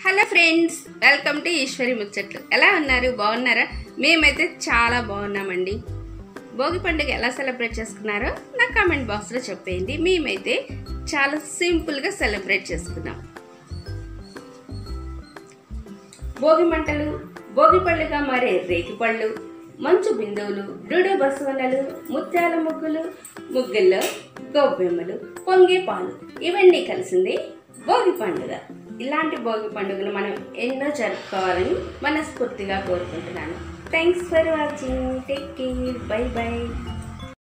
hello friends welcome to Eswari ముచ్చట్లు ఎలా ఉన్నారు బాగున్నారా మేమైతే చాలా బాగున్నామండి భోగి పండుగ ఎలా సెలబ్రేట్ చేసుకున్నారో నా కామెంట్ బాక్స్లో చెప్పేయండి మేమైతే చాలా సింపుల్గా సెలబ్రేట్ చేసుకున్నాం భోగి మంటలు భోగి పళ్ళుగా మారే రేగి పళ్ళు మంచు బిందువులు డూడో బసవనలు ముత్యాల ముగ్గులు ముగ్గుల్లో గొబ్బెమ్మలు పొంగే పాలు ఇవన్నీ కలిసింది భోగి పండుగ ఇలాంటి భోగి పండుగలు మనం ఎన్నో జరుపుకోవాలని మనస్ఫూర్తిగా కోరుకుంటున్నాను thanks for watching take care bye by